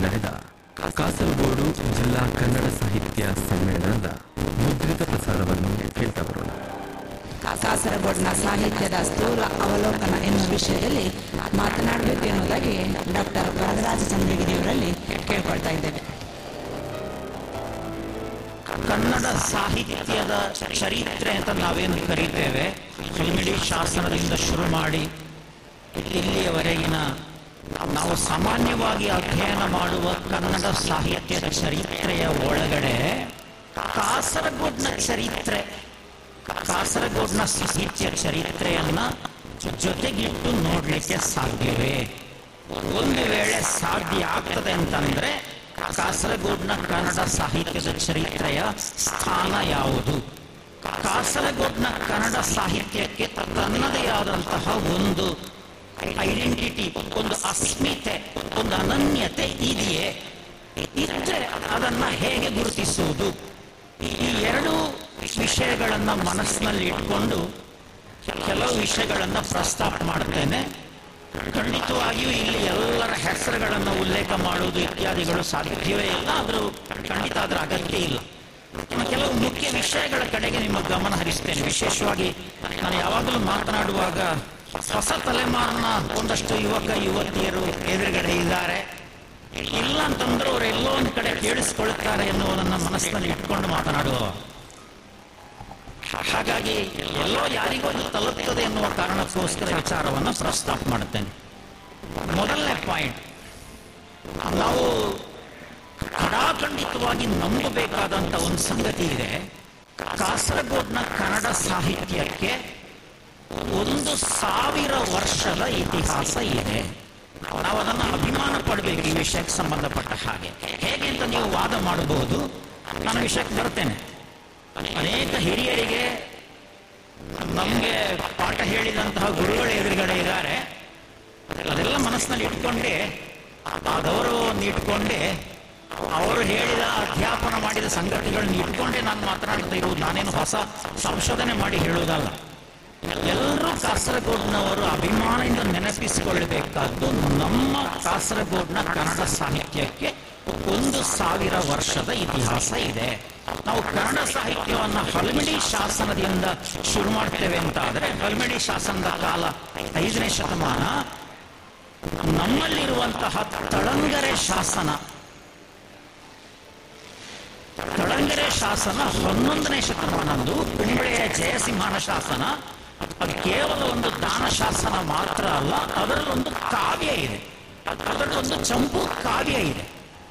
ನಡೆದ ಕಾಸರಗೋಡು ಜಿಲ್ಲಾ ಕನ್ನಡ ಸಾಹಿತ್ಯ ಸಮ್ಮೇಳನದ ಮುದ್ರಿತ ಪ್ರಸಾರವನ್ನು ಕೇಳ್ತಾ ಬರೋಣ ಕಾಸರಗೋಡಿನ ಸಾಹಿತ್ಯದ ಸ್ಥೂಲ ಅವಲೋಕನ ಎನ್ನುವ ವಿಷಯದಲ್ಲಿ ಮಾತನಾಡಬೇಕು ಎನ್ನುವುದಾಗಿ ಡಾಕ್ಟರ್ ವರದರಾಜ ಚಂದ್ರಗಿರಿಯವರಲ್ಲಿ ಕೇಳ್ಕೊಳ್ತಾ ಇದ್ದೇವೆ ಕನ್ನಡ ಸಾಹಿತ್ಯದ ಚರಿತ್ರೆ ಅಂತ ನಾವೇನು ಕರೀತೇವೆ ಹಲ್ಮಿಡಿ ಶಾಸನದಿಂದ ಶುರು ಮಾಡಿ ಇಲ್ಲಿಯವರೆಗಿನ ನಾವು ಸಾಮಾನ್ಯವಾಗಿ ಅಧ್ಯಯನ ಮಾಡುವ ಕನ್ನಡ ಸಾಹಿತ್ಯದ ಚರಿತ್ರೆಯ ಒಳಗಡೆ ಕಾಸರಗೋಡ್ನ ಚರಿತ್ರೆ ಕಾಸರಗೋಡ್ನ ಸಾಹಿತ್ಯ ಚರಿತ್ರೆಯನ್ನ ಜೊತೆಗಿಟ್ಟು ನೋಡ್ಲಿಕ್ಕೆ ಸಾಧ್ಯವೇ ಒಂದು ವೇಳೆ ಸಾಧ್ಯ ಆಗ್ತದೆ ಅಂತಂದ್ರೆ ಕಾಸರಗೋಡ್ನ ಕನ್ನಡ ಸಾಹಿತ್ಯದ ಚರಿತ್ರೆಯ ಸ್ಥಾನ ಯಾವುದು ಕಾಸರಗೋಡ್ನ ಕನ್ನಡ ಸಾಹಿತ್ಯಕ್ಕೆ ತನ್ನದೇ ಆದಂತಹ ಒಂದು ಐಡೆಂಟಿಟಿ ಒಂದು ಅಸ್ಮಿತೆ ಒಂದು ಅನನ್ಯತೆ ಇದೆಯೇ ಇದ್ರೆ ಅದನ್ನ ಹೇಗೆ ಗುರುತಿಸುವುದು ಈ ಎರಡು ವಿಷಯಗಳನ್ನ ಮನಸ್ಸಿನಲ್ಲಿ ಇಟ್ಕೊಂಡು ಕೆಲವು ವಿಷಯಗಳನ್ನ ಪ್ರಸ್ತಾಪ ಮಾಡ್ತೇನೆ ಖಂಡಿತವಾಗಿಯೂ ಇಲ್ಲಿ ಎಲ್ಲರ ಹೆಸರುಗಳನ್ನು ಉಲ್ಲೇಖ ಮಾಡುವುದು ಇತ್ಯಾದಿಗಳು ಸಾಧ್ಯವೇ ಇಲ್ಲ ಆದರೂ ಖಂಡಿತ ಅದರ ಅಗತ್ಯ ಇಲ್ಲ ಇನ್ನು ಕೆಲವು ಮುಖ್ಯ ವಿಷಯಗಳ ಕಡೆಗೆ ನಿಮ್ಮ ಗಮನ ಹರಿಸ್ತೇನೆ ವಿಶೇಷವಾಗಿ ನಾನು ಯಾವಾಗಲೂ ಮಾತನಾಡುವಾಗ ಹೊಸ ತಲೆಮಾರಿನ ಒಂದಷ್ಟು ಯುವಕ ಯುವತಿಯರು ಎದುರುಗಡೆ ಇದ್ದಾರೆ ಇಲ್ಲ ಅಂತಂದ್ರೆ ಅವರು ಎಲ್ಲೋ ಒಂದು ಕಡೆ ಕೇಳಿಸ್ಕೊಳ್ತಾರೆ ಎನ್ನುವುದನ್ನ ಮನಸ್ಸಿನಲ್ಲಿ ಇಟ್ಕೊಂಡು ಮಾತನಾಡುವ ಹಾಗಾಗಿ ಎಲ್ಲೋ ಯಾರಿಗೋ ಇದು ತಲುಪ್ತದೆ ಎನ್ನುವ ಕಾರಣಕ್ಕೋಸ್ಕರ ವಿಚಾರವನ್ನು ಪ್ರಸ್ತಾಪ ಮಾಡುತ್ತೇನೆ ಮೊದಲನೇ ಪಾಯಿಂಟ್ ನಾವು ಖಡಾಖಂಡಿತವಾಗಿ ನಂಬಬೇಕಾದಂತ ಒಂದು ಸಂಗತಿ ಇದೆ ಕಾಸರಗೋಡ್ನ ಕನ್ನಡ ಸಾಹಿತ್ಯಕ್ಕೆ ಒಂದು ಸಾವಿರ ವರ್ಷದ ಇತಿಹಾಸ ಇದೆ ನಾವು ಅದನ್ನ ಅಭಿಮಾನ ಪಡಬೇಕು ಈ ವಿಷಯಕ್ಕೆ ಸಂಬಂಧಪಟ್ಟ ಹಾಗೆ ಹೇಗೆ ಅಂತ ನೀವು ವಾದ ಮಾಡಬಹುದು ನಾನು ವಿಷಯಕ್ಕೆ ಬರ್ತೇನೆ ಅನೇಕ ಹಿರಿಯರಿಗೆ ನಮಗೆ ಪಾಠ ಹೇಳಿದಂತಹ ಗುರುಗಳ ಎದುರುಗಡೆ ಇದ್ದಾರೆ ಅದೆಲ್ಲ ಮನಸ್ಸಿನಲ್ಲಿ ಇಟ್ಕೊಂಡೆ ಆ ಗೌರವವನ್ನು ಇಟ್ಕೊಂಡೆ ಅವರು ಹೇಳಿದ ಅಧ್ಯಾಪನ ಮಾಡಿದ ಸಂಗತಿಗಳನ್ನ ಇಟ್ಕೊಂಡೆ ನಾನು ಮಾತನಾಡ್ತಾ ಇರುವುದು ನಾನೇನು ಹೊಸ ಸಂಶೋಧನೆ ಮಾಡಿ ಹೇಳುವುದಲ್ಲ ಎಲ್ಲರೂ ಕಾಸರಗೋಡ್ನವರು ಅಭಿಮಾನದಿಂದ ನೆನಪಿಸಿಕೊಳ್ಳಬೇಕಾದ್ದು ನಮ್ಮ ಕಾಸರಗೋಡ್ನ ಕನ್ನಡ ಸಾಹಿತ್ಯಕ್ಕೆ ಒಂದು ಸಾವಿರ ವರ್ಷದ ಇತಿಹಾಸ ಇದೆ ನಾವು ಕನ್ನಡ ಸಾಹಿತ್ಯವನ್ನ ಹಲ್ಮಿಡಿ ಶಾಸನದಿಂದ ಶುರು ಮಾಡ್ತೇವೆ ಅಂತ ಆದ್ರೆ ಹಲ್ಮಿಡಿ ಶಾಸನದ ಕಾಲ ಐದನೇ ಶತಮಾನ ನಮ್ಮಲ್ಲಿರುವಂತಹ ತಳಂಗರೆ ಶಾಸನ ತಳಂಗರೆ ಶಾಸನ ಹನ್ನೊಂದನೇ ಶತಮಾನದ್ದು ಕುಂಬಳೆಯ ಜಯಸಿಂಹನ ಶಾಸನ ಅದು ಕೇವಲ ಒಂದು ದಾನ ಶಾಸನ ಮಾತ್ರ ಅಲ್ಲ ಅದರಲ್ಲಿ ಒಂದು ಕಾವ್ಯ ಇದೆ ಅದರಲ್ಲಿ ಒಂದು ಚಂಪು ಕಾವ್ಯ ಇದೆ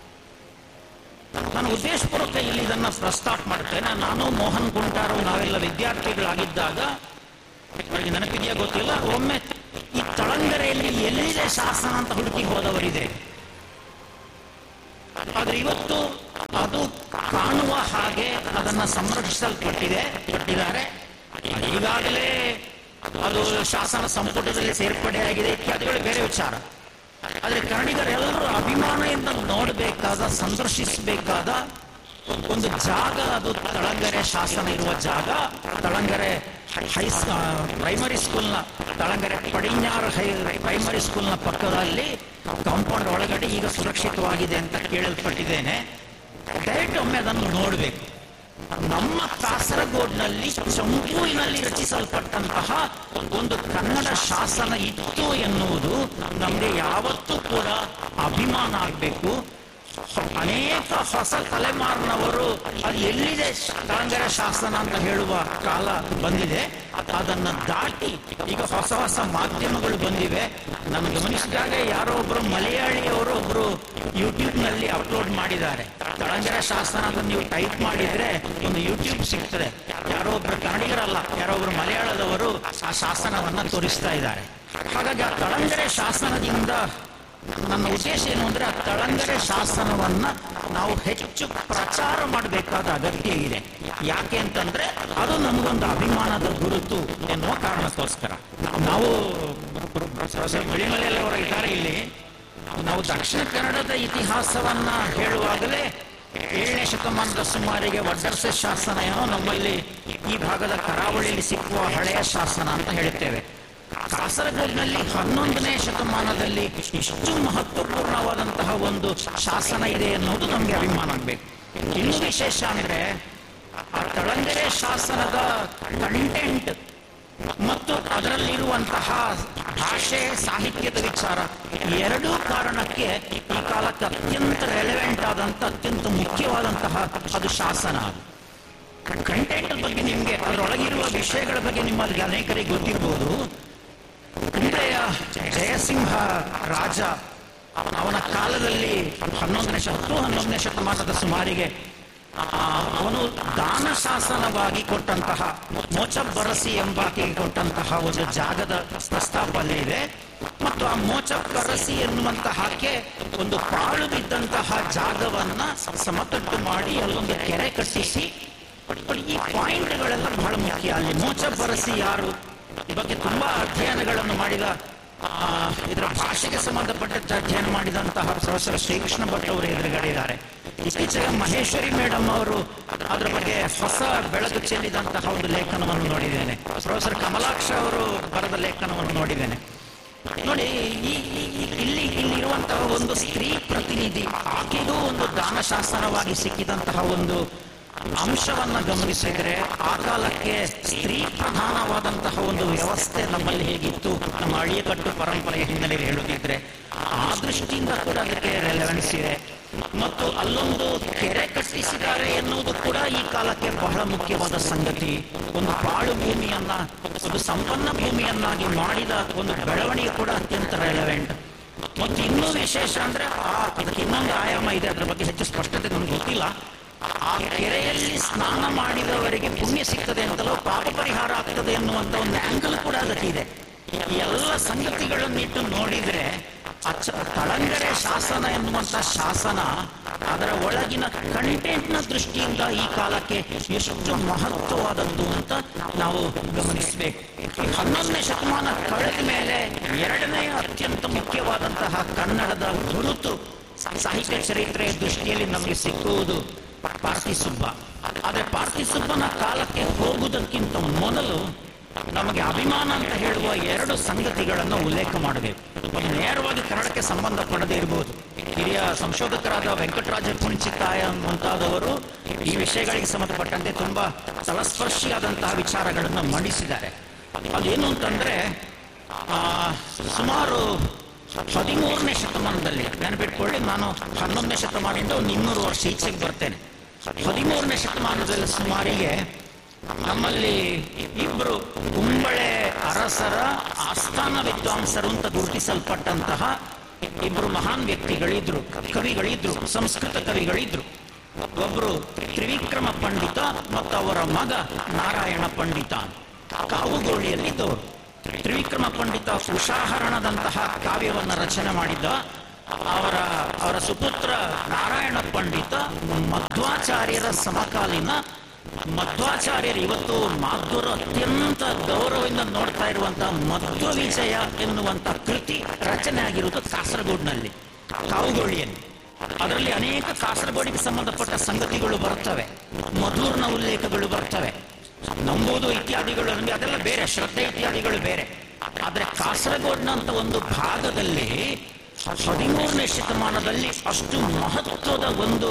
ನಾನು ಉದ್ದೇಶಪೂರ್ವಕ ಇಲ್ಲಿ ಇದನ್ನ ಪ್ರಸ್ತಾಪ ಮಾಡ್ತೇನೆ ನಾನು ಮೋಹನ್ ಕುಂಟಾರು ನಾವೆಲ್ಲ ವಿದ್ಯಾರ್ಥಿಗಳಾಗಿದ್ದಾಗ ಅವರಿಗೆ ನೆನಪಿದೆಯಾ ಗೊತ್ತಿಲ್ಲ ಒಮ್ಮೆ ಈ ತಳಂಗರೆಯಲ್ಲಿ ಎಲ್ಲಿದೆ ಶಾಸನ ಅಂತ ಹುಡುಕಿ ಹೋದವರಿದೆ ಆದ್ರೆ ಇವತ್ತು ಅದು ಕಾಣುವ ಹಾಗೆ ಅದನ್ನ ಸಂರಕ್ಷಿಸಲ್ಪಟ್ಟಿದೆ ಪಟ್ಟಿದ್ದಾರೆ ಈಗಾಗಲೇ ಅದು ಶಾಸನ ಸಂಪುಟದಲ್ಲಿ ಸೇರ್ಪಡೆಯಾಗಿದೆ ಇತ್ಯಾದಿಗಳು ಬೇರೆ ವಿಚಾರ ಆದ್ರೆ ಕನ್ನಡಿಗರೆಲ್ಲರೂ ಅಭಿಮಾನದಿಂದ ನೋಡಬೇಕಾದ ಸಂದರ್ಶಿಸಬೇಕಾದ ಒಂದು ಜಾಗ ಅದು ತಳಂಗರೆ ಶಾಸನ ಇರುವ ಜಾಗ ತಳಂಗರೆ ಹೈ ಪ್ರೈಮರಿ ಸ್ಕೂಲ್ನ ತಳಂಗರೆ ಪಡಿഞ്ഞാറ് ಹೈ ಪ್ರೈಮರಿ ಸ್ಕೂಲ್ನ ಪಕ್ಕದಲ್ಲಿ ಕಾಂಪೌಂಡ್ ಒಳಗಡೆ ಈಗ ಸುರಕ್ಷಿತವಾಗಿದೆ ಅಂತ ಕೇಳಲ್ಪಟ್ಟಿದ್ದೇನೆ ದಯವಿಟ್ಟು ಒಮ್ಮೆ ಅದನ್ನು ನೋಡಬೇಕು ನಮ್ಮ ಕಾಸರಗೋಡ್ನಲ್ಲಿ ಚಂಪೂರಿನಲ್ಲಿ ರಚಿಸಲ್ಪಟ್ಟಂತಹ ಒಂದು ಕನ್ನಡ ಶಾಸನ ಇತ್ತು ಎನ್ನುವುದು ನಮಗೆ ಯಾವತ್ತೂ ಕೂಡ ಅಭಿಮಾನ ಆಗಬೇಕು ಅನೇಕ ಹೊಸ ತಲೆಮಾರಿನವರು ಅದು ಎಲ್ಲಿದೆ ತಳಂಗರ ಶಾಸನ ಅಂತ ಹೇಳುವ ಕಾಲ ಬಂದಿದೆ ಅದನ್ನ ದಾಟಿ ಈಗ ಹೊಸ ಹೊಸ ಮಾಧ್ಯಮಗಳು ಬಂದಿವೆ ನಾನು ಗಮನಿಸಿದಾಗ ಯಾರೋ ಒಬ್ರು ಮಲಯಾಳಿಯವರು ಒಬ್ರು ಯೂಟ್ಯೂಬ್ ನಲ್ಲಿ ಅಪ್ಲೋಡ್ ಮಾಡಿದ್ದಾರೆ ತಳಂಗರ ಶಾಸನ ಅಂತ ನೀವು ಟೈಪ್ ಮಾಡಿದ್ರೆ ಒಂದು ಯೂಟ್ಯೂಬ್ ಸಿಗ್ತದೆ ಯಾರೋ ಒಬ್ರು ಕನ್ನಡಿಗರಲ್ಲ ಯಾರೋ ಒಬ್ರು ಮಲಯಾಳದವರು ಆ ಶಾಸನವನ್ನ ತೋರಿಸ್ತಾ ಇದ್ದಾರೆ ಹಾಗಾಗಿ ಆ ತಳಂಗರೆ ಶಾಸನದಿಂದ ನನ್ನ ಉದ್ದೇಶ ಏನು ಅಂದ್ರೆ ಆ ತಳಂಗರೆ ಶಾಸನವನ್ನ ನಾವು ಹೆಚ್ಚು ಪ್ರಚಾರ ಮಾಡಬೇಕಾದ ಅಗತ್ಯ ಇದೆ ಯಾಕೆ ಅಂತಂದ್ರೆ ಅದು ನಮಗೊಂದು ಅಭಿಮಾನದ ಗುರುತು ಎನ್ನುವ ಕಾರಣಕ್ಕೋಸ್ಕರ ನಾವು ಮಳಿಮಲೆಯಲ್ಲಿ ಅವರು ಇದ್ದಾರೆ ಇಲ್ಲಿ ನಾವು ದಕ್ಷಿಣ ಕನ್ನಡದ ಇತಿಹಾಸವನ್ನ ಹೇಳುವಾಗಲೇ ಏಳನೇ ಶತಮಾನದ ಸುಮಾರಿಗೆ ವಡ್ಡರ್ಸೆ ಶಾಸನ ಏನೋ ನಮ್ಮಲ್ಲಿ ಈ ಭಾಗದ ಕರಾವಳಿಯಲ್ಲಿ ಸಿಕ್ಕುವ ಹಳೆಯ ಶಾಸನ ಅಂತ ಹೇಳುತ್ತೇವೆ ಕಾಸರಗೋಡಿನಲ್ಲಿ ಹನ್ನೊಂದನೇ ಶತಮಾನದಲ್ಲಿ ಇಷ್ಟು ಮಹತ್ವಪೂರ್ಣವಾದಂತಹ ಒಂದು ಒಂದು ಶಾಸನ ಇದೆ ಅನ್ನೋದು ನಮಗೆ ಅಭಿಮಾನ ಆಗಬೇಕು ಇನ್ನು ವಿಶೇಷ ಅಂದ್ರೆ ಆ ತಳಂಗೆರೆ ಶಾಸನದ ಕಂಟೆಂಟ್ ಮತ್ತು ಅದರಲ್ಲಿರುವಂತಹ ಭಾಷೆ ಸಾಹಿತ್ಯದ ವಿಚಾರ ಎರಡೂ ಕಾರಣಕ್ಕೆ ಈ ಕಾಲಕ್ಕೆ ಅತ್ಯಂತ ರೆಲೆವೆಂಟ್ ಆದಂತ ಅತ್ಯಂತ ಮುಖ್ಯವಾದಂತಹ ಅದು ಶಾಸನ ಅದು ಕಂಟೆಂಟ್ ಬಗ್ಗೆ ನಿಮಗೆ ಅದರೊಳಗಿರುವ ವಿಷಯಗಳ ಬಗ್ಗೆ ನಿಮ್ಮಲ್ಲಿ ಅನೇಕರಿಗೆ ಗೊತ್ತಿರಬಹುದು ಕುಂಬೆಯ ಜಯಸಿಂಹ ರಾಜ ಅವನ ಕಾಲದಲ್ಲಿ ಹನ್ನೊಂದನೇ ಶತ ಹತ್ತು ಹನ್ನೊಂದನೇ ಶತಮಾನದ ಸುಮಾರಿಗೆ ಆ, ಅವನು ದಾನ ಶಾಸನವಾಗಿ ಕೊಟ್ಟಂತಹ ಮೋಚಬ್ಬರಸಿ ಎಂಬಾಕೆಗೆ ಕೊಟ್ಟಂತಹ ಒಂದು ಜಾಗದ ಪ್ರಸ್ತಾಪ ಅಲ್ಲಿ ಇದೆ ಮತ್ತು ಆ ಮೋಚಬ್ಬರಸಿ ಎನ್ನುವಂತಹಕ್ಕೆ ಒಂದು ಪಾಳು ಬಿದ್ದಂತಹ ಜಾಗವನ್ನ ಸಮತಟ್ಟು ಮಾಡಿ ಅಲ್ಲೊಂದು ಕೆರೆ ಕಟ್ಟಿಸಿ ಈ ಪಾಯಿಂಟ್ಗಳೆಲ್ಲ ಬಹಳ ಮುಖ್ಯ ಅಲ್ಲಿ ಮೋಚಬ್ಬರಸಿ ಯಾರು ಈ ಬಗ್ಗೆ ತುಂಬಾ ಅಧ್ಯಯನಗಳನ್ನು ಮಾಡಿದ ಆ, ಇದರ ಭಾಷೆಗೆ ಸಂಬಂಧಪಟ್ಟ ಅಧ್ಯಯನ ಮಾಡಿದಂತಹ ಪ್ರೊಫೆಸರ್ ಶ್ರೀಕೃಷ್ಣ ಭಟ್ ಅವರು ಎದುರುಗಡೆ ಇದ್ದಾರೆ ಇತ್ತೀಚೆಗೆ ಮಹೇಶ್ವರಿ ಮೇಡಮ್ ಅವರು ಅದರ ಬಗ್ಗೆ ಹೊಸ ಬೆಳಕು ಚೆಲ್ಲಿದಂತಹ ಒಂದು ಲೇಖನವನ್ನು ನೋಡಿದ್ದೇನೆ ಪ್ರೊಫೆಸರ್ ಕಮಲಾಕ್ಷ ಅವರು ಬರೆದ ಲೇಖನವನ್ನು ನೋಡಿದ್ದೇನೆ ನೋಡಿ ಈ ಈ- ಈ- ಇಲ್ಲಿ ಇಲ್ಲಿರುವಂತಹ ಒಂದು ಸ್ತ್ರೀ ಪ್ರತಿನಿಧಿ ಆಕೆಗೂ ಒಂದು ದಾನಶಾಸನವಾಗಿ ಸಿಕ್ಕಿದಂತಹ ಒಂದು ಅಂಶವನ್ನ ಗಮನಿಸಿದ್ರೆ ಆ ಕಾಲಕ್ಕೆ ಸ್ತ್ರೀ ಪ್ರಧಾನವಾದಂತಹ ಒಂದು ವ್ಯವಸ್ಥೆ ನಮ್ಮಲ್ಲಿ ಹೇಗಿತ್ತು ನಮ್ಮ ಅಳಿಯಕಟ್ಟು ಪರಂಪರೆಯ ಹಿನ್ನೆಲೆಯಲ್ಲಿ ಹೇಳುತ್ತಿದ್ರೆ ಆ ದೃಷ್ಟಿಯಿಂದ ಕೂಡ ಅದಕ್ಕೆ ರೆಲೆವೆನ್ಸ್ ಇದೆ ಮತ್ತು ಅಲ್ಲೊಂದು ಕೆರೆ ಕಟ್ಟಿಸಿದ್ದಾರೆ ಎನ್ನುವುದು ಕೂಡ ಈ ಕಾಲಕ್ಕೆ ಬಹಳ ಮುಖ್ಯವಾದ ಸಂಗತಿ ಒಂದು ಪಾಳು ಭೂಮಿಯನ್ನ ಒಂದು ಸಂಪನ್ನ ಭೂಮಿಯನ್ನಾಗಿ ಮಾಡಿದ ಒಂದು ಬೆಳವಣಿಗೆ ಕೂಡ ಅತ್ಯಂತ ರೆಲೆವೆಂಟ್ ಮತ್ತು ಇನ್ನೂ ವಿಶೇಷ ಅಂದ್ರೆ ಆ ಅದಕ್ಕೆ ಇನ್ನೊಂದು ಆಯಾಮ ಇದೆ ಅದ್ರ ಬಗ್ಗೆ ಹೆಚ್ಚು ಸ್ಪಷ್ಟತೆ ನಮ್ಗೆ ಗೊತ್ತಿಲ್ಲ ಆ ಕೆರೆಯಲ್ಲಿ ಸ್ನಾನ ಮಾಡಿದವರಿಗೆ ಪುಣ್ಯ ಸಿಗ್ತದೆ ಅಂತಲೋ ಪಾಪ ಪರಿಹಾರ ಆಗ್ತದೆ ಎನ್ನುವಂತ ಒಂದು ಆಂಗಲ್ ಕೂಡ ಅದಕ್ಕೆ ಇದೆ ಈ ಎಲ್ಲ ಸಂಗತಿಗಳನ್ನಿಟ್ಟು ನೋಡಿದ್ರೆ ಅಚ್ಚ ತಳಂಗರೆ ಶಾಸನ ಎನ್ನುವಂತ ಶಾಸನ ಅದರ ಒಳಗಿನ ಕಂಟೆಂಟ್ ನ ದೃಷ್ಟಿಯಿಂದ ಈ ಕಾಲಕ್ಕೆ ಎಷ್ಟು ಮಹತ್ವವಾದದ್ದು ಅಂತ ನಾವು ಗಮನಿಸಬೇಕು ಈ ಹನ್ನೊಂದನೇ ಶತಮಾನ ಕಳೆದ ಮೇಲೆ ಎರಡನೇ ಅತ್ಯಂತ ಮುಖ್ಯವಾದಂತಹ ಕನ್ನಡದ ಗುರುತು ಸಾಹಿತ್ಯ ಚರಿತ್ರೆಯ ದೃಷ್ಟಿಯಲ್ಲಿ ನಮಗೆ ಸಿಕ್ಕುವುದು ಪಾರ್ತಿಸುಬ್ಬ ಆದ್ರೆ ಪಾರ್ತಿಸುಬ್ಬನ ಕಾಲಕ್ಕೆ ಹೋಗುವುದಕ್ಕಿಂತ ಮೊದಲು ನಮಗೆ ಅಭಿಮಾನ ಅಂತ ಹೇಳುವ ಎರಡು ಸಂಗತಿಗಳನ್ನು ಉಲ್ಲೇಖ ಮಾಡಬೇಕು ಒಂದು ನೇರವಾಗಿ ಕನ್ನಡಕ್ಕೆ ಸಂಬಂಧ ಪಡದೇ ಇರಬಹುದು ಹಿರಿಯ ಸಂಶೋಧಕರಾದ ವೆಂಕಟರಾಜ ಕುಣಿಚಿತ್ತಾಯ ಮುಂತಾದವರು ಈ ವಿಷಯಗಳಿಗೆ ಸಂಬಂಧಪಟ್ಟಂತೆ ತುಂಬಾ ತಲಸ್ಪರ್ಶಿಯಾದಂತಹ ವಿಚಾರಗಳನ್ನು ಮಂಡಿಸಿದ್ದಾರೆ ಅದೇನು ಅಂತಂದ್ರೆ ಆ, ಸುಮಾರು ಹದಿಮೂರನೇ ಶತಮಾನದಲ್ಲಿ ನೆನಪಿಟ್ಕೊಳ್ಳಿ ನಾನು ಹನ್ನೊಂದನೇ ಶತಮಾನದಿಂದ ಒಂದು ಇನ್ನೂರು ವರ್ಷ ಈಚೆಗೆ ಬರ್ತೇನೆ ಹದಿಮೂರನೇ ಶತಮಾನದಲ್ಲಿ ಸುಮಾರಿಗೆ ನಮ್ಮಲ್ಲಿ ಇಬ್ಬರು ಕುಂಬಳೆ ಅರಸರ ಆಸ್ಥಾನ ವಿದ್ವಾಂಸರು ಅಂತ ಗುರುತಿಸಲ್ಪಟ್ಟಂತಹ ಇಬ್ಬರು ಮಹಾನ್ ವ್ಯಕ್ತಿಗಳಿದ್ರು ಕವಿಗಳಿದ್ರು ಸಂಸ್ಕೃತ ಕವಿಗಳಿದ್ರು ಒಬ್ರು ತ್ರಿವಿಕ್ರಮ ಪಂಡಿತ ಮತ್ತು ಅವರ ಮಗ ನಾರಾಯಣ ಪಂಡಿತ ಕಾವುಗೋಳಿಯಲ್ಲಿದ್ದವರು ತ್ರಿವಿಕ್ರಮ ಪಂಡಿತ ಉಷಾಹರಣದಂತಹ ಕಾವ್ಯವನ್ನ ರಚನೆ ಮಾಡಿದ್ದ ಅವರ ಅವರ ಸುಪುತ್ರ ನಾರಾಯಣ ಪಂಡಿತ ಮಧ್ವಾಚಾರ್ಯರ ಸಮಕಾಲೀನ ಮಧ್ವಾಚಾರ್ಯರು ಇವತ್ತು ಮಾಧ್ವರು ಅತ್ಯಂತ ಗೌರವದಿಂದ ನೋಡ್ತಾ ಇರುವಂತಹ ಮಧ್ವ ವಿಜಯ ಎನ್ನುವಂತ ಕೃತಿ ರಚನೆ ಆಗಿರುವುದು ಕಾಸರಗೋಡ್ನಲ್ಲಿ ಕಾವುಗೋಳಿಯಲ್ಲಿ ಅದರಲ್ಲಿ ಅನೇಕ ಕಾಸರಗೋಡಿಗೆ ಸಂಬಂಧಪಟ್ಟ ಸಂಗತಿಗಳು ಬರ್ತವೆ ಮಧುರ್ನ ಉಲ್ಲೇಖಗಳು ಬರ್ತವೆ ನಂಬುವುದು ಇತ್ಯಾದಿಗಳು ನಮಗೆ ಅದೆಲ್ಲ ಬೇರೆ ಶ್ರದ್ಧೆ ಇತ್ಯಾದಿಗಳು ಬೇರೆ ಆದ್ರೆ ಕಾಸರಗೋಡ್ನ ಅಂತ ಒಂದು ಭಾಗದಲ್ಲಿ ಹದಿಮೂರನೇ ಶತಮಾನದಲ್ಲಿ ಅಷ್ಟು ಮಹತ್ವದ ಒಂದು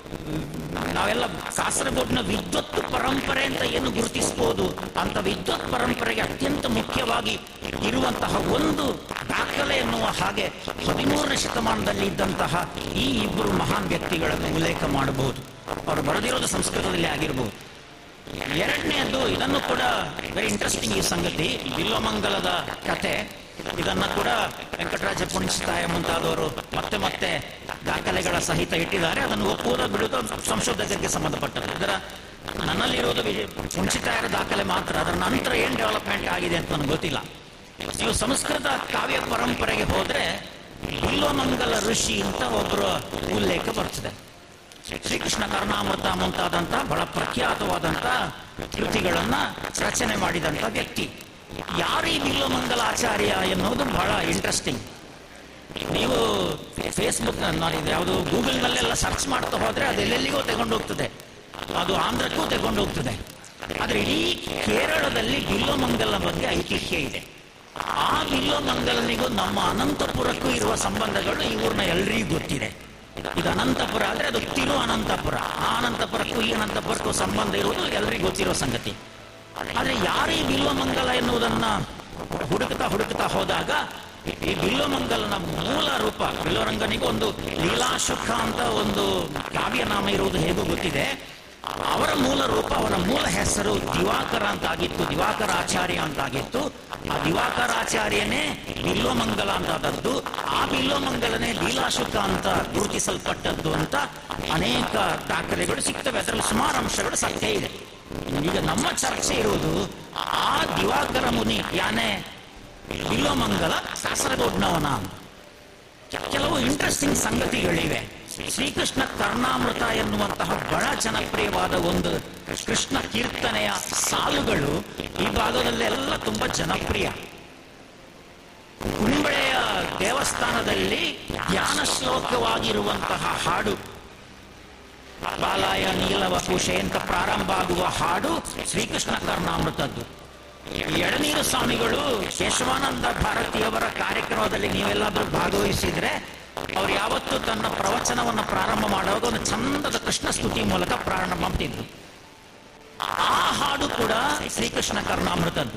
ನಾವೆಲ್ಲ ಕಾಸರಗೋಡ್ನ ವಿದ್ವತ್ ಪರಂಪರೆ ಅಂತ ಏನು ಗುರುತಿಸಬಹುದು ಅಂತ ವಿದ್ವತ್ ಪರಂಪರೆಗೆ ಅತ್ಯಂತ ಮುಖ್ಯವಾಗಿ ಇರುವಂತಹ ಒಂದು ದಾಖಲೆ ಎನ್ನುವ ಹಾಗೆ ಹದಿಮೂರನೇ ಶತಮಾನದಲ್ಲಿ ಇದ್ದಂತಹ ಈ ಇಬ್ಬರು ಮಹಾನ್ ವ್ಯಕ್ತಿಗಳನ್ನು ಉಲ್ಲೇಖ ಮಾಡಬಹುದು ಅವರು ಬರೆದಿರೋದು ಸಂಸ್ಕೃತದಲ್ಲಿ ಆಗಿರಬಹುದು ಎರಡನೆಯದು ಇದನ್ನು ಕೂಡ ವೆರಿ ಇಂಟ್ರೆಸ್ಟಿಂಗ್ ಈ ಸಂಗತಿ ಬಿಲ್ಲಮಂಗಲದ ಕತೆ ಇದನ್ನ ಕೂಡ ವೆಂಕಟರಾಜ ಪುಣಿಸ್ತಾಯ ಮುಂತಾದವರು ಮತ್ತೆ ಮತ್ತೆ ದಾಖಲೆಗಳ ಸಹಿತ ಇಟ್ಟಿದ್ದಾರೆ ಅದನ್ನು ಒಪ್ಪುವುದ ಬಿಡುವುದು ಸಂಶೋಧಕರಿಗೆ ಸಂಬಂಧಪಟ್ಟದ್ದು ಇದರ ನನ್ನಲ್ಲಿರೋದು ಪುಣಿಸಿತಾಯರ ದಾಖಲೆ ಮಾತ್ರ ಅದರ ನಂತರ ಏನ್ ಡೆವಲಪ್ಮೆಂಟ್ ಆಗಿದೆ ಅಂತ ನನಗೆ ಗೊತ್ತಿಲ್ಲ ನೀವು ಸಂಸ್ಕೃತ ಕಾವ್ಯ ಪರಂಪರೆಗೆ ಹೋದ್ರೆ ಬಿಲ್ಲೋಮಂಗಲ ಋಷಿ ಅಂತ ಒಬ್ಬರು ಉಲ್ಲೇಖ ಬರ್ತದೆ ಶ್ರೀಕೃಷ್ಣ ಕರ್ಣಾಮೃತ ಮುಂತಾದಂತ ಬಹಳ ಪ್ರಖ್ಯಾತವಾದಂತ ಕೃತಿಗಳನ್ನ ರಚನೆ ಮಾಡಿದಂತ ವ್ಯಕ್ತಿ ಯಾರು ಈ ಬಿಲ್ಲೋಮಂಗಲಾಚಾರ್ಯ ಎನ್ನುವುದು ಬಹಳ ಇಂಟ್ರೆಸ್ಟಿಂಗ್ ನೀವು ಫೇಸ್ಬುಕ್ ಯಾವುದು ಗೂಗಲ್ ನಲ್ಲೆಲ್ಲ ಸರ್ಚ್ ಮಾಡ್ತಾ ಹೋದ್ರೆ ಅದು ಎಲ್ಲೆಲ್ಲಿಗೋ ತಗೊಂಡು ಹೋಗ್ತದೆ ಅದು ಆಂಧ್ರಕ್ಕೂ ತಗೊಂಡು ಹೋಗ್ತದೆ ಆದ್ರೆ ಇಡೀ ಕೇರಳದಲ್ಲಿ ಬಿಲ್ಲೋಮಂಗಲ ಬಗ್ಗೆ ಐತಿಹ್ಯ ಇದೆ ಆ ಬಿಲ್ಲೋಮಂಗಲನಿಗೂ ನಮ್ಮ ಅನಂತಪುರಕ್ಕೂ ಇರುವ ಸಂಬಂಧಗಳು ಈ ಊರ್ನ ಎಲ್ರಿಗೂ ಗೊತ್ತಿದೆ ಇದು ಅನಂತಪುರ ಆದ್ರೆ ಅದು ತಿರು ಅನಂತಪುರ ಆ ಅನಂತಪುರಕ್ಕೂ ಈ ಅನಂತಪುರಕ್ಕೂ ಸಂಬಂಧ ಇರುವುದು ಎಲ್ಲರಿಗೂ ಗೊತ್ತಿರೋ ಸಂಗತಿ ಆದ್ರೆ ಯಾರು ಈ ಬಿಲ್ವಮಂಗಲ ಎನ್ನುವುದನ್ನ ಹುಡುಕುತ್ತಾ ಹುಡುಕುತ್ತಾ ಹೋದಾಗ ಈ ಬಿಲ್ವಮಂಗಲನ ಮೂಲ ರೂಪ ಬಿಲ್ವರಂಗನಿಗೆ ಒಂದು ಲೀಲಾಶುಖ ಅಂತ ಒಂದು ಕಾವ್ಯನಾಮ ಇರುವುದು ಹೇಗೂ ಗೊತ್ತಿದೆ ಅವರ ಮೂಲ ರೂಪ ಅವರ ಮೂಲ ಹೆಸರು ದಿವಾಕರ ಅಂತಾಗಿತ್ತು ದಿವಾಕರಾಚಾರ್ಯ ಅಂತಾಗಿತ್ತು ಆ ದಿವಾಕರಾಚಾರ್ಯನೇ ಬಿಲ್ವಮಂಗಲ ಅಂತಾದದ್ದು ಆ ಬಿಲ್ವಮಂಗಲನೇ ಲೀಲಾಶುಕ ಅಂತ ಗುರುತಿಸಲ್ಪಟ್ಟದ್ದು ಅಂತ ಅನೇಕ ದಾಖಲೆಗಳು ಸಿಗ್ತವೆ ಅದರಲ್ಲಿ ಸುಮಾರು ಅಂಶಗಳು ಸತ್ಯ ಇದೆ ಈಗ ನಮ್ಮ ಚರ್ಚೆ ಇರುವುದು ಆ ದಿವಾಕರ ಮುನಿ ಯಾನೆ ಬಿಲ್ವಮಂಗಲ ಕಾಸರಗೋಡ್ನವನ ಅಂತ ಕೆಲವು ಇಂಟ್ರೆಸ್ಟಿಂಗ್ ಸಂಗತಿಗಳಿವೆ ಶ್ರೀಕೃಷ್ಣ ಕರ್ಣಾಮೃತ ಎನ್ನುವಂತಹ ಬಹಳ ಜನಪ್ರಿಯವಾದ ಒಂದು ಕೃಷ್ಣ ಕೀರ್ತನೆಯ ಸಾಲುಗಳು ಈ ಭಾಗದಲ್ಲೆಲ್ಲ ತುಂಬಾ ಜನಪ್ರಿಯ ಕುಂಬಳೆಯ ದೇವಸ್ಥಾನದಲ್ಲಿ ಧ್ಯಾನ ಶ್ಲೋಕವಾಗಿರುವಂತಹ ಹಾಡು ಬಾಲಾಯ ನೀಲವ ಕುಶೆ ಅಂತ ಪ್ರಾರಂಭ ಆಗುವ ಹಾಡು ಶ್ರೀಕೃಷ್ಣ ಕರ್ಣಾಮೃತದ್ದು ಎಳನೀರು ಸ್ವಾಮಿಗಳು ಕೇಶವಾನಂದ ಭಾರತಿಯವರ ಕಾರ್ಯಕ್ರಮದಲ್ಲಿ ನೀವೆಲ್ಲಾದ್ರೂ ಭಾಗವಹಿಸಿದ್ರೆ ಅವ್ರು ಯಾವತ್ತೂ ತನ್ನ ಪ್ರವಚನವನ್ನು ಪ್ರಾರಂಭ ಮಾಡುವಾಗ ಒಂದು ಚಂದದ ಕೃಷ್ಣ ಸ್ತುತಿ ಮೂಲಕ ಪ್ರಾರಂಭ ಮಾಡ್ತಿದ್ರು ಆ ಹಾಡು ಕೂಡ ಶ್ರೀಕೃಷ್ಣ ಕರ್ಣಾಮೃತದ್ದು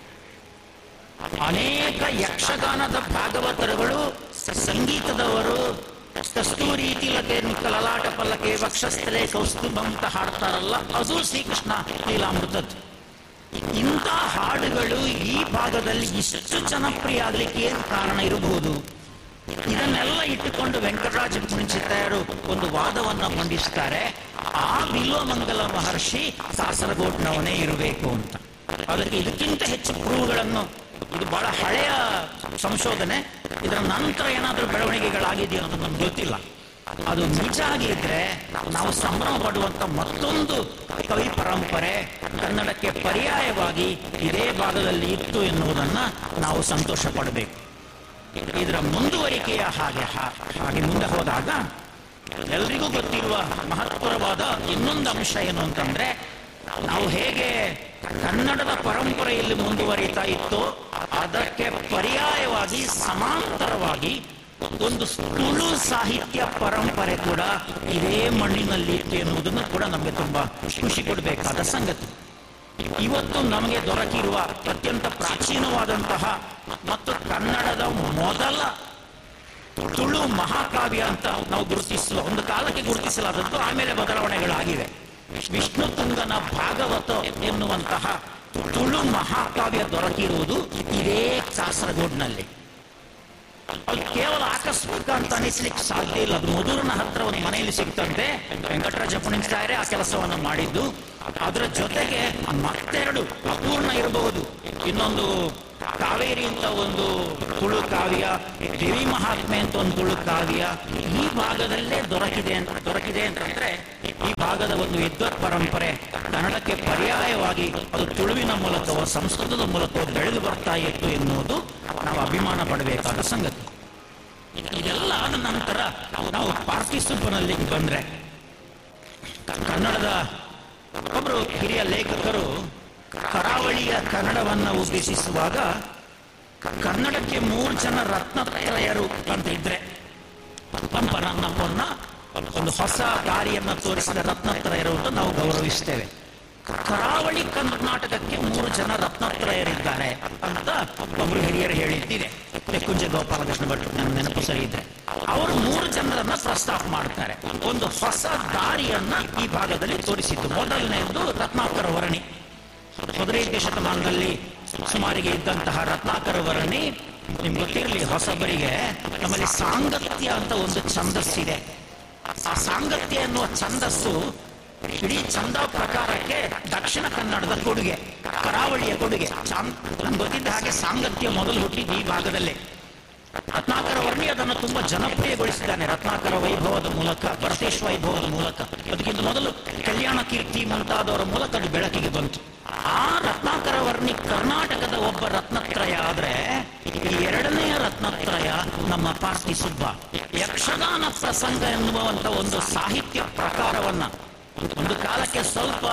ಅನೇಕ ಯಕ್ಷಗಾನದ ಭಾಗವತರುಗಳು ಸಂಗೀತದವರು ಕಸ್ತೂರಿ ತಿಲಕೆ ಲಲಾಟ ಪಲ್ಲಕೆ ವಕ್ಷಸ್ಥಲೆ ಕೌಸ್ತುಭ ಅಂತ ಹಾಡ್ತಾರಲ್ಲ ಅದು ಶ್ರೀಕೃಷ್ಣ ಲೀಲಾಮೃತದ್ದು ಇಂಥ ಹಾಡುಗಳು ಈ ಭಾಗದಲ್ಲಿ ಇಷ್ಟು ಜನಪ್ರಿಯ ಆಗ್ಲಿಕ್ಕೆ ಏನು ಕಾರಣ ಇರಬಹುದು ಇದನ್ನೆಲ್ಲ ಇಟ್ಟುಕೊಂಡು ವೆಂಕಟರಾಜ ಮುನಿಚಿತ್ತಾಯರು ಒಂದು ವಾದವನ್ನ ಮಂಡಿಸ್ತಾರೆ ಆ ಬಿಲ್ವಮಂಗಲ ಮಹರ್ಷಿ ಕಾಸರಗೋಡ್ನವನೇ ಇರಬೇಕು ಅಂತ ಅದಕ್ಕೆ ಇದಕ್ಕಿಂತ ಹೆಚ್ಚು ಪ್ರೂವ್ಗಳನ್ನು ಇದು ಬಹಳ ಹಳೆಯ ಸಂಶೋಧನೆ ಇದರ ನಂತರ ಏನಾದರೂ ಬೆಳವಣಿಗೆಗಳಾಗಿದೆಯೋ ಅನ್ನೋದು ನಮ್ಗೆ ಗೊತ್ತಿಲ್ಲ ಅದು ನಿಜ ಆಗಿದ್ರೆ ನಾವು ಸಂಭ್ರಮ ಪಡುವಂತ ಮತ್ತೊಂದು ಕವಿ ಪರಂಪರೆ ಕನ್ನಡಕ್ಕೆ ಪರ್ಯಾಯವಾಗಿ ಇದೇ ಭಾಗದಲ್ಲಿ ಇತ್ತು ಎನ್ನುವುದನ್ನ ನಾವು ಸಂತೋಷ ಪಡಬೇಕು ಇದರ ಮುಂದುವರಿಕೆಯ ಹಾಗೆ ಹಾ- ಹಾಗೆ ಮುಂದೆ ಹೋದಾಗ ಎಲ್ರಿಗೂ ಗೊತ್ತಿರುವ ಮಹತ್ವರವಾದ ಇನ್ನೊಂದು ಅಂಶ ಏನು ಅಂತಂದ್ರೆ ನಾವು ಹೇಗೆ ಕನ್ನಡದ ಪರಂಪರೆಯಲ್ಲಿ ಮುಂದುವರಿತಾ ಇತ್ತೋ ಅದಕ್ಕೆ ಪರ್ಯಾಯವಾಗಿ ಸಮಾಂತರವಾಗಿ ಒಂದು ತುಳು ಸಾಹಿತ್ಯ ಪರಂಪರೆ ಕೂಡ ಇದೇ ಮಣ್ಣಿನಲ್ಲಿ ಇತ್ತು ಎನ್ನುವುದನ್ನು ಕೂಡ ನಮಗೆ ತುಂಬಾ ಖುಷಿ ಕೊಡಬೇಕಾದ ಸಂಗತಿ ಇವತ್ತು ನಮಗೆ ದೊರಕಿರುವ ಅತ್ಯಂತ ಪ್ರಾಚೀನವಾದಂತಹ ಮತ್ತು ಕನ್ನಡದ ಮೊದಲ ತುಳು ಮಹಾಕಾವ್ಯ ಅಂತ ನಾವು ಗುರುತಿಸುವ ಒಂದು ಕಾಲಕ್ಕೆ ಗುರುತಿಸಲಾದದ್ದು ಆಮೇಲೆ ಬದಲಾವಣೆಗಳಾಗಿವೆ ವಿಷ್ಣು ತುಂಗನ ಭಾಗವತ ಎನ್ನುವಂತಹ ತುಳು ಮಹಾಕಾವ್ಯ ದೊರಕಿರುವುದು ಇದೇ ಕಾಸರಗೋಡ್ನಲ್ಲಿ ಅದು ಕೇವಲ ಆಕಸ್ಮಿಕ ಅಂತ ಅನಿಸ್ಲಿಕ್ಕೆ ಸಾಧ್ಯ ಇಲ್ಲ ಅದು ಮಧುರನ ಹತ್ರ ಒಂದು ಮನೆಯಲ್ಲಿ ಸಿಗ್ತಂತೆ ವೆಂಕಟರಾಜ ಪುಣಿಸ್ತಾರೆ ಆ ಕೆಲಸವನ್ನು ಮಾಡಿದ್ದು ಅದರ ಜೊತೆಗೆ ಮತ್ತೆರಡು ಅಪೂರ್ಣ ಇರಬಹುದು ಇನ್ನೊಂದು ಕಾವೇರಿ ಅಂತ ಒಂದು ತುಳು ಕಾವ್ಯ ದೇವಿ ಮಹಾತ್ಮೆ ಅಂತ ಒಂದು ತುಳು ಕಾವ್ಯ ಈ ಭಾಗದಲ್ಲೇ ದೊರಕಿದೆ ಅಂತ ದೊರಕಿದೆ ಅಂತಂದ್ರೆ ಈ ಭಾಗದ ಒಂದು ವಿದ್ವತ್ ಪರಂಪರೆ ಕನ್ನಡಕ್ಕೆ ಪರ್ಯಾಯವಾಗಿ ಅದು ತುಳುವಿನ ಮೂಲಕವೋ ಸಂಸ್ಕೃತದ ಮೂಲಕವೋ ಬೆಳೆದು ಬರ್ತಾ ಇತ್ತು ಎನ್ನುವುದು ನಾವು ಅಭಿಮಾನ ಪಡಬೇಕಾದ ಸಂಗತಿ ಇದೆಲ್ಲ ಆದ ನಂತರ ನಾವು ಪಾರ್ಟಿಸಿಪನಲ್ಲಿ ಬಂದ್ರೆ ಕನ್ನಡದ ಒಬ್ಬರು ಹಿರಿಯ ಲೇಖಕರು ಕರಾವಳಿಯ ಕನ್ನಡವನ್ನ ಉದ್ದೇಶಿಸುವಾಗ ಕನ್ನಡಕ್ಕೆ ಮೂರು ಜನ ರತ್ನತ್ರಯರು ಅಂತ ಇದ್ರೆ ಪಂಪ ನನ್ನ ಪೊನ್ನ ಒಂದು ಹೊಸ ದಾರಿಯನ್ನ ತೋರಿಸಿದ ರತ್ನತ್ರಯರು ಅಂತ ನಾವು ಗೌರವಿಸ್ತೇವೆ ಕರಾವಳಿ ಕರ್ನಾಟಕಕ್ಕೆ ಮೂರು ಜನ ರತ್ನತ್ರಯರಿದ್ದಾರೆ ಅಂತ ಒಬ್ರು ಹಿರಿಯರು ಹೇಳಿದ್ದಿದೆ ಕುಂಜ ಗೋಪಾಲಕೃಷ್ಣ ಭಟ್ ನನ್ನ ನೆನಪು ಸರಿ ಇದ್ರೆ ಅವರು ಮೂರು ಜನರನ್ನ ಪ್ರಸ್ತಾಪ ಮಾಡ್ತಾರೆ ಒಂದು ಹೊಸ ದಾರಿಯನ್ನ ಈ ಭಾಗದಲ್ಲಿ ತೋರಿಸಿದ್ದು ಮೊದಲನೆಯದು ರತ್ನಾಕರ ವರ್ಣಿ ಹದಿನೈದನೇ ಶತಮಾನದಲ್ಲಿ ಸುಮಾರಿಗೆ ಇದ್ದಂತಹ ರತ್ನಾಕರ ವರ್ಣಿ ನಿಮ್ಗೆ ಗೊತ್ತಿರಲಿ ಹೊಸಬರಿಗೆ ನಮ್ಮಲ್ಲಿ ಸಾಂಗತ್ಯ ಅಂತ ಒಂದು ಛಂದಸ್ಸಿದೆ ಆ ಸಾಂಗತ್ಯ ಎನ್ನುವ ಛಂದಸ್ಸು ಇಡೀ ಚಂದ ಪ್ರಕಾರಕ್ಕೆ ದಕ್ಷಿಣ ಕನ್ನಡದ ಕೊಡುಗೆ ಕರಾವಳಿಯ ಕೊಡುಗೆ ಚಾನ್- ನಮ್ಗೆ ಗೊತ್ತಿದ್ದ ಹಾಗೆ ಸಾಂಗತ್ಯ ಮೊದಲು ಹುಟ್ಟಿದ್ದು ಈ ಭಾಗದಲ್ಲೇ ರತ್ನಾಕರ ವರ್ಣಿ ಅದನ್ನು ತುಂಬಾ ಜನಪ್ರಿಯಗೊಳಿಸಿದ್ದಾನೆ ರತ್ನಾಕರ ವೈಭವದ ಮೂಲಕ ಭರತೇಶ್ ವೈಭವದ ಮೂಲಕ ಅದಕ್ಕಿಂತ ಮೊದಲು ಕಲ್ಯಾಣ ಕೀರ್ತಿ ಮುಂತಾದವರ ಮೂಲಕ ಅದು ಬೆಳಕಿಗೆ ಬಂತು ಆ ರತ್ನಾಕರ ವರ್ಣಿ ಕರ್ನಾಟಕದ ಒಬ್ಬ ರತ್ನತ್ರಯ ಆದ್ರೆ ಈ ಎರಡನೆಯ ರತ್ನತ್ರಯ ನಮ್ಮ ಪಾರ್ಟಿ ಸುಬ್ಬ ಯಕ್ಷಗಾನ ಪ್ರಸಂಗ ಎನ್ನುವಂತ ಒಂದು ಸಾಹಿತ್ಯ ಪ್ರಕಾರವನ್ನ ಒಂದು ಕಾಲಕ್ಕೆ ಸ್ವಲ್ಪ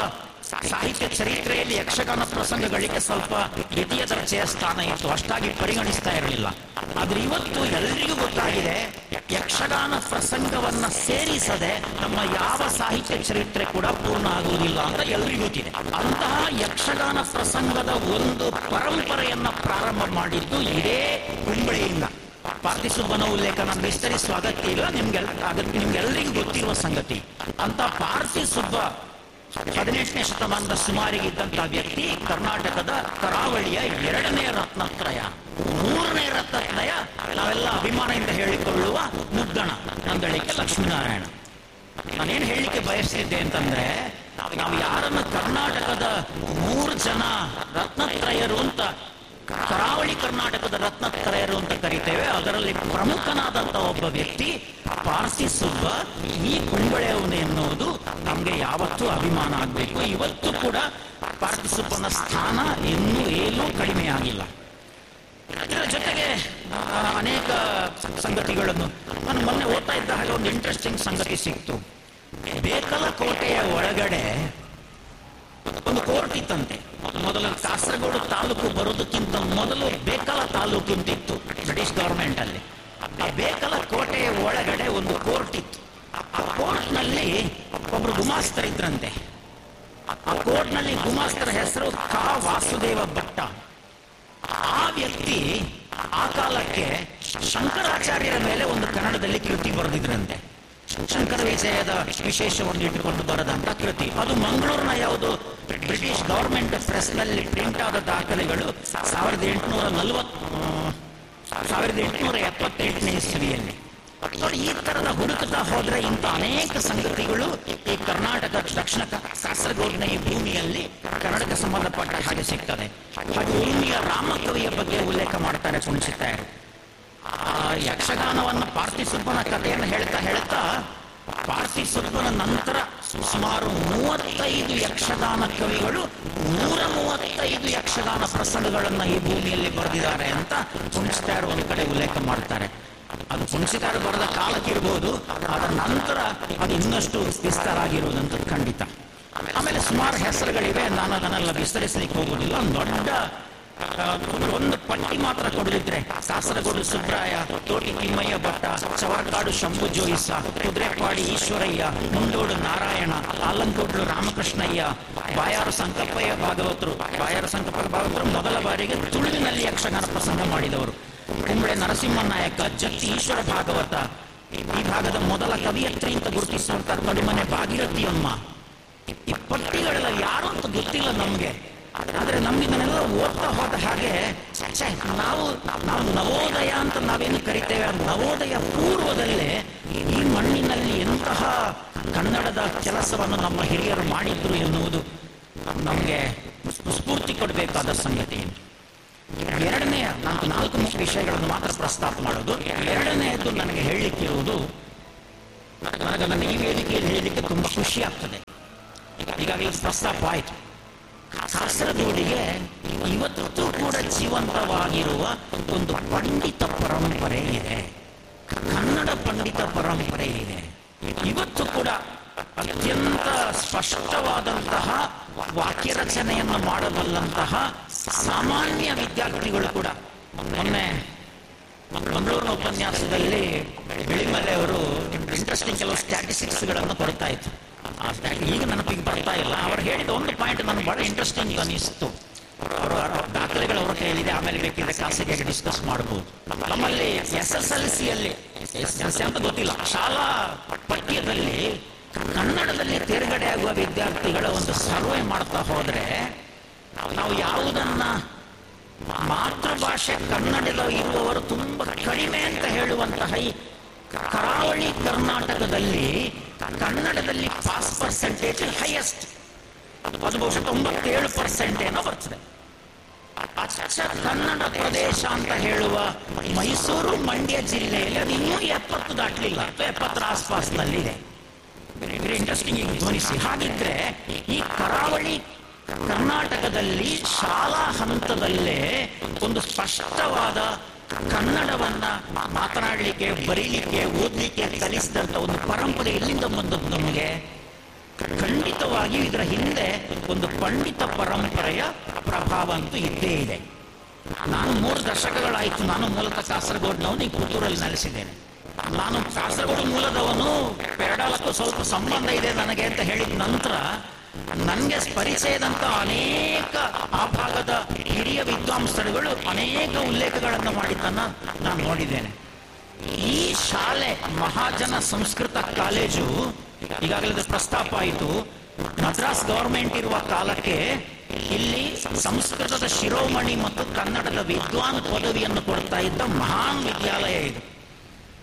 ಸಾಹಿತ್ಯ ಚರಿತ್ರೆಯಲ್ಲಿ ಯಕ್ಷಗಾನ ಪ್ರಸಂಗಗಳಿಗೆ ಸ್ವಲ್ಪ ದ್ವಿತೀಯ ದರ್ಜೆಯ ಸ್ಥಾನ ಇತ್ತು ಅಷ್ಟಾಗಿ ಪರಿಗಣಿಸ್ತಾ ಇರಲಿಲ್ಲ ಆದ್ರೆ ಇವತ್ತು ಎಲ್ಲರಿಗೂ ಗೊತ್ತಾಗಿದೆ ಯಕ್ಷಗಾನ ಪ್ರಸಂಗವನ್ನ ಸೇರಿಸದೆ ನಮ್ಮ ಯಾವ ಸಾಹಿತ್ಯ ಚರಿತ್ರೆ ಕೂಡ ಪೂರ್ಣ ಆಗುವುದಿಲ್ಲ ಅಂತ ಎಲ್ರಿಗೂ ಗೊತ್ತಿದೆ ಅಂತಹ ಯಕ್ಷಗಾನ ಪ್ರಸಂಗದ ಒಂದು ಪರಂಪರೆಯನ್ನ ಪ್ರಾರಂಭ ಮಾಡಿದ್ದು ಇದೇ ಕುಂಬಳಿಯಿಂದ ಪಾರ್ಥಿಸುಬ್ಬನ ಉಲ್ಲೇಖ ನಾನು ವಿಸ್ತರಿಸುವ ಅಗತ್ಯ ಇಲ್ಲ ನಿಮ್ಗೆ ಅಗತ್ಯ ನಿಮ್ಗೆಲ್ಲರಿಗೂ ಗೊತ್ತಿರುವ ಸಂಗತಿ ಅಂತ ಪಾರ್ಥಿಸುಬ್ಬ ಹದಿನೆಂಟನೇ ಶತಮಾನದ ಸುಮಾರಿಗೆ ಇದ್ದಂತಹ ವ್ಯಕ್ತಿ ಕರ್ನಾಟಕದ ಕರಾವಳಿಯ ಎರಡನೇ ರತ್ನತ್ರಯ ಮೂರನೇ ರತ್ನತ್ರಯ ನಾವೆಲ್ಲ ಅಭಿಮಾನದಿಂದ ಹೇಳಿಕೊಳ್ಳುವ ಮುದ್ದಣ ನಂದಳಿಕೆ ಲಕ್ಷ್ಮೀನಾರಾಯಣ ನಾನೇನ್ ಹೇಳಲಿಕ್ಕೆ ಬಯಸ್ತಿದ್ದೆ ಅಂತಂದ್ರೆ ನಾವು ಯಾರನ್ನ ಕರ್ನಾಟಕದ ಮೂರು ಜನ ರತ್ನತ್ರಯರು ಅಂತ ಕರಾವಳಿ ಕರ್ನಾಟಕದ ರತ್ನತ್ರಯರು ಅಂತ ಕರಿತೇವೆ ಅದರಲ್ಲಿ ಪ್ರಮುಖನಾದಂತ ಒಬ್ಬ ವ್ಯಕ್ತಿ ಪಾರ್ಸಿ ಸುಬ್ಬ ಈ ಕುಂಬಳೆಯವನು ಎನ್ನುವುದು ನಮ್ಗೆ ಯಾವತ್ತೂ ಅಭಿಮಾನ ಆಗ್ಬೇಕು ಇವತ್ತು ಕೂಡ ಪಾರ್ಸಿ ಸುಬ್ಬನ ಸ್ಥಾನ ಇನ್ನೂ ಏನೂ ಕಡಿಮೆ ಆಗಿಲ್ಲ ಇದರ ಜೊತೆಗೆ ಆ, ಅನೇಕ ಸಂಗತಿಗಳನ್ನು ನಾನು ಮೊನ್ನೆ ಓದ್ತಾ ಇದ್ದ ಹಾಗೆ ಒಂದು ಇಂಟ್ರೆಸ್ಟಿಂಗ್ ಸಂಗತಿ ಸಿಕ್ತು ಬೇಕಲ ಕೋಟೆಯ ಒಳಗಡೆ ಒಂದು ಕೋರ್ಟ್ ಇತ್ತಂತೆ ಮೊದಲು ಕಾಸರಗೋಡು ತಾಲೂಕು ಬರೋದಕ್ಕಿಂತ ಮೊದಲು ಬೇಕಲ ತಾಲೂಕು ಅಂತ ಇತ್ತು ಬ್ರಿಟಿಷ್ ಗವರ್ಮೆಂಟ್ ಅಲ್ಲಿ ಆ ಬೇಕಲ ಕೋಟೆಯ ಒಳಗಡೆ ಒಂದು ಕೋರ್ಟ್ ಇತ್ತು ಆ ಕೋರ್ಟ್ ನಲ್ಲಿ ಒಬ್ರು ಗುಮಾಸ್ತರಿದ್ರಂತೆ ಆ ಕೋರ್ಟ್ ನಲ್ಲಿ ಗುಮಾಸ್ತರ ಹೆಸರು ಕಾ ವಾಸುದೇವ ಭಟ್ಟ ಆ ವ್ಯಕ್ತಿ ಆ ಕಾಲಕ್ಕೆ ಶಂಕರಾಚಾರ್ಯರ ಮೇಲೆ ಒಂದು ಕನ್ನಡದಲ್ಲಿ ಕೃತಿ ಬರೆದಿದ್ರಂತೆ ಶಂಕರ ವಿಜಯದ ವಿಶೇಷವನ್ನು ಇಟ್ಟುಕೊಂಡು ಬರೆದಂತ ಕೃತಿ ಅದು ಮಂಗಳೂರಿನ ಯಾವುದು ಬ್ರಿಟಿಷ್ ಗವರ್ಮೆಂಟ್ ಪ್ರೆಸ್ ನಲ್ಲಿ ಪ್ರಿಂಟ್ ಆದ ದಾಖಲೆಗಳು ಸಾವಿರದ ಎಂಟುನೂರ ನಲವತ್ ಸಾವಿರದ ಎಂಟುನೂರ ಎಪ್ಪತ್ತೆಂಟನೇ ಇಸ್ವಿಯಲ್ಲಿ ನೋಡಿ ಈ ತರದ ಹುಡುಕುತ್ತಾ ಹೋದ್ರೆ ಇಂಥ ಅನೇಕ ಸಂಗತಿಗಳು ಈ ಕರ್ನಾಟಕ ದಕ್ಷಿಣ ಕ- ಕಾಸರಗೋಡಿನ ಈ ಭೂಮಿಯಲ್ಲಿ ಕನ್ನಡಕ್ಕೆ ಸಂಬಂಧಪಟ್ಟ ಹಾಗೆ ಸಿಗ್ತದೆ ಹಾಗೆ ಉರ್ಮಿಯ ರಾಮಕವಿಯ ಬಗ್ಗೆ ಉಲ್ಲೇಖ ಮಾಡ್ತಾರೆ ಕುಣಿಸುತ್ತಾರೆ ಆ ಯಕ್ಷಗಾನವನ್ನ ಪಾರ್ಥಿಸುಬ್ಬನ ಕಥೆಯನ್ನು ಹೇಳ್ತಾ ಹೇಳ್ತಾ ಪಾರ್ಥಿಸುಬ್ಬನ ನಂತರ ಸುಮಾರು ಮೂವತ್ತೈದು ಯಕ್ಷಗಾನ ಕವಿಗಳು ನೂರ ಮೂವತ್ತೈದು ಯಕ್ಷಗಾನ ಪ್ರಸಂಗಗಳನ್ನ ಈ ಭೂಮಿಯಲ್ಲಿ ಬರೆದಿದ್ದಾರೆ ಅಂತ ಕುಣಿಸ್ತಾರ ಒಂದು ಕಡೆ ಉಲ್ಲೇಖ ಮಾಡ್ತಾರೆ ಅದು ಕುಣಿಸಿದಾರ ಬರೆದ ಕಾಲಕ್ಕಿರ್ಬೋದು ಅದರ ನಂತರ ಅದು ಇನ್ನಷ್ಟು ವಿಸ್ತಾರ ಆಗಿರುವುದಂತ ಖಂಡಿತ ಆಮೇಲೆ ಸುಮಾರು ಹೆಸರುಗಳಿವೆ ನಾನು ಅದನ್ನೆಲ್ಲ ವಿಸ್ತರಿಸಲಿಕ್ಕೆ ಹೋಗುವುದಿಲ್ಲ ಒಂದು ದೊಡ್ಡ ಆ, ಒಂದು ಪಟ್ಟಿ ಮಾತ್ರ ಕೊಡದಿದ್ರೆ ಕಾಸರಗೋಡು ಸುಬ್ರಾಯ ತೋಟಿ ತಿಮ್ಮಯ್ಯ ಭಟ್ಟ ಚವರ್ಕಾಡು ಶಂಭು ಜೋಯಿಸ ಕುದುರೆಪಾಡಿ ಈಶ್ವರಯ್ಯ ಮುಂಡೋಡು ನಾರಾಯಣ ಆಲಂಕೋಡ್ಲು ರಾಮಕೃಷ್ಣಯ್ಯ ಬಾಯಾರು ಸಂಕಪ್ಪಯ್ಯ ಭಾಗವತರು ಬಾಯಾರು ಸಂಕಪ್ಪಯ್ಯ ಭಾಗವತರು ಮೊದಲ ಬಾರಿಗೆ ತುಳುವಿನಲ್ಲಿ ಯಕ್ಷಗಾನ ಪ್ರಸಂಗ ಮಾಡಿದವರು ಕುಂಬಳೆ ನರಸಿಂಹ ನಾಯಕ ಜತ್ತಿ ಈಶ್ವರ ಭಾಗವತ ಈ ಭಾಗದ ಮೊದಲ ಕವಿಯತ್ರಿ ಅಂತ ಗುರುತಿಸುವಂತ ಕಡಿಮನೆ ಭಾಗೀರಥಿಯಮ್ಮ ಈ ಪಟ್ಟಿಗಳೆಲ್ಲ ಯಾರು ಅಂತ ಗೊತ್ತಿಲ್ಲ ನಮ್ಗೆ ಆದ್ರೆ ನಮ್ಗೆ ಇದನ್ನೆಲ್ಲ ಓದ್ತಾ ಹೋದ ಹಾಗೆ ಛೆ, ನಾವು ನಾವು ನವೋದಯ ಅಂತ ನಾವೇನು ಕರಿತೇವೆ ಆ ನವೋದಯ ಪೂರ್ವದಲ್ಲೇ ಈ ಮಣ್ಣಿನಲ್ಲಿ ಎಂತಹ ಕನ್ನಡದ ಕೆಲಸವನ್ನು ನಮ್ಮ ಹಿರಿಯರು ಮಾಡಿದ್ರು ಎನ್ನುವುದು ನಮ್ಗೆ ಸ್ಫೂರ್ತಿ ಕೊಡಬೇಕಾದ ಸಂಗತಿ ಎರಡನೆಯ ನಾನು ನಾಲ್ಕು ಮುಖ್ಯ ವಿಷಯಗಳನ್ನು ಮಾತ್ರ ಪ್ರಸ್ತಾಪ ಮಾಡೋದು ಎರಡನೆಯದು ನನಗೆ ಹೇಳಲಿಕ್ಕಿರುವುದು ನನಗೆ ನನ್ನ ಈ ವೇದಿಕೆಯಲ್ಲಿ ಹೇಳಲಿಕ್ಕೆ ತುಂಬಾ ಖುಷಿ ಆಗ್ತದೆ ಈಗಾಗಲೇ ಪ್ರಸ್ತಾಪ ಆಯಿತು ಕಾಸರಗೋಡಿಗೆ ಇವತ್ತು ಕೂಡ ಜೀವಂತವಾಗಿರುವ ಒಂದು ಪಂಡಿತ ಪರಂಪರೆ ಇದೆ ಕನ್ನಡ ಪಂಡಿತ ಪರಂಪರೆ ಇದೆ ಇವತ್ತು ಕೂಡ ಅತ್ಯಂತ ಸ್ಪಷ್ಟವಾದಂತಹ ವಾಕ್ಯ ರಚನೆಯನ್ನು ಮಾಡಬಲ್ಲಂತಹ ಸಾಮಾನ್ಯ ವಿದ್ಯಾರ್ಥಿಗಳು ಕೂಡ ಮೊನ್ನೆ ಮಂಗಳೂರಿನ ಉಪನ್ಯಾಸದಲ್ಲಿ ಬಿಳಿಮಲೆ ಅವರು ಇಂಟ್ರೆಸ್ಟಿಂಗ್ ಕೆಲವು ಸ್ಟ್ಯಾಟಿಸ್ಟಿಕ್ಸ್ ಗಳನ್ನು ಕೊಡ್ತಾ ಇತ್ತು ಆ ಸ್ಟ್ಯಾಟ್ ಈಗ ನೆನಪಿಗೆ ಬರ್ತಾ ಇಲ್ಲ ಅವರು ಹೇಳಿದ ಒಂದು ಪಾಯಿಂಟ್ ನನಗೆ ಬಹಳ ಇಂಟ್ರೆಸ್ಟಿಂಗ್ ಅನಿಸ್ತು ಅವರ ದಾಖಲೆಗಳು ಅವರ ಕೈಯಲ್ಲಿದೆ ಆಮೇಲೆ ಬೇಕಿದ್ರೆ ಖಾಸಗಿಯಾಗಿ ಡಿಸ್ಕಸ್ ಮಾಡಬಹುದು ನಮ್ಮಲ್ಲಿ ಎಸ್ ಎಸ್ ಎಲ್ ಸಿಯಲ್ಲಿ ಎಸ್ ಎಲ್ ಸಿ ಅಂತ ಗೊತ್ತಿಲ್ಲ ಶಾಲಾ ಪಠ್ಯದಲ್ಲಿ ಕನ್ನಡದಲ್ಲಿ ತೇರ್ಗಡೆ ಆಗುವ ವಿದ್ಯಾರ್ಥಿಗಳ ಒಂದು ಸರ್ವೆ ಮಾಡ್ತಾ ಹೋದ್ರೆ ನಾವು ಯಾವುದನ್ನ ಮಾತೃಭಾಷೆ ಕನ್ನಡದ ಇರುವವರು ತುಂಬಾ ಕಡಿಮೆ ಅಂತ ಹೇಳುವಂತಹ ಈ ಕರಾವಳಿ ಕರ್ನಾಟಕದಲ್ಲಿ ಕನ್ನಡದಲ್ಲಿ ಪಾಸ್ ಪರ್ಸೆಂಟೇಜ್ ಹೈಯೆಸ್ಟ್ ಅದು ಬಹುಶಃ ತೊಂಬತ್ತೇಳು ಪರ್ಸೆಂಟ್ ಏನೋ ಬರ್ತದೆ ಅಚ್ಚ ಕನ್ನಡ ಪ್ರದೇಶ ಅಂತ ಹೇಳುವ ಮೈಸೂರು ಮಂಡ್ಯ ಜಿಲ್ಲೆಯಲ್ಲಿ ಅದು ಇನ್ನೂ ಎಪ್ಪತ್ತು ದಾಟಲಿಲ್ಲ ಅಥವಾ ಎಪ್ಪತ್ತರ ಆಸ್ಪಾಸ್ನಲ್ಲಿದೆ ವೆರಿ ಇಂಟ್ರೆಸ್ಟಿಂಗ್ ಈಗ ಧ್ವನಿಸಿ ಹಾಗಿದ್ರೆ ಈ ಕರಾವಳಿ ಕರ್ನಾಟಕದಲ್ಲಿ ಶಾಲಾ ಹಂತದಲ್ಲೇ ಒಂದು ಸ್ಪಷ್ಟವಾದ ಕನ್ನಡವನ್ನ ಮಾತನಾಡಲಿಕ್ಕೆ ಬರೀಲಿಕ್ಕೆ ಓದ್ಲಿಕ್ಕೆ ಕಲಿಸಿದಂತ ಒಂದು ಪರಂಪರೆ ಎಲ್ಲಿಂದ ಬಂದದ್ದು ನಮಗೆ ಖಂಡಿತವಾಗಿಯೂ ಇದರ ಹಿಂದೆ ಒಂದು ಪಂಡಿತ ಪರಂಪರೆಯ ಪ್ರಭಾವ ಅಂತೂ ಇದ್ದೇ ಇದೆ ನಾನು ಮೂರು ದಶಕಗಳಾಯಿತು ನಾನು ಮೂಲತಃ ಕಾಸರಗೋಡ್ನವನು ಈ ಪುತ್ತೂರಲ್ಲಿ ನೆಲೆಸಿದ್ದೇನೆ ನಾನು ಕಾಸರಗೋಡು ಮೂಲದವನು ಪೆರಡಾಲಕ್ಕೂ ಸ್ವಲ್ಪ ಸಂಬಂಧ ಇದೆ ನನಗೆ ಅಂತ ಹೇಳಿದ ನಂತರ ನನಗೆ ಪರಿಚಯದಂತ ಅನೇಕ ಆ ಭಾಗದ ಹಿರಿಯ ವಿದ್ವಾಂಸರುಗಳು ಅನೇಕ ಉಲ್ಲೇಖಗಳನ್ನು ಮಾಡಿದ್ದನ್ನ ನಾನು ನೋಡಿದ್ದೇನೆ ಈ ಶಾಲೆ ಮಹಾಜನ ಸಂಸ್ಕೃತ ಕಾಲೇಜು ಈಗಾಗಲೇ ಇದು ಪ್ರಸ್ತಾಪ ಆಯಿತು ಮದ್ರಾಸ್ ಗವರ್ಮೆಂಟ್ ಇರುವ ಕಾಲಕ್ಕೆ ಇಲ್ಲಿ ಸಂಸ್ಕೃತದ ಶಿರೋಮಣಿ ಮತ್ತು ಕನ್ನಡದ ವಿದ್ವಾನ್ ಪದವಿಯನ್ನು ಕೊಡ್ತಾ ಇದ್ದ ಮಹಾನ್ ವಿದ್ಯಾಲಯ ಇದು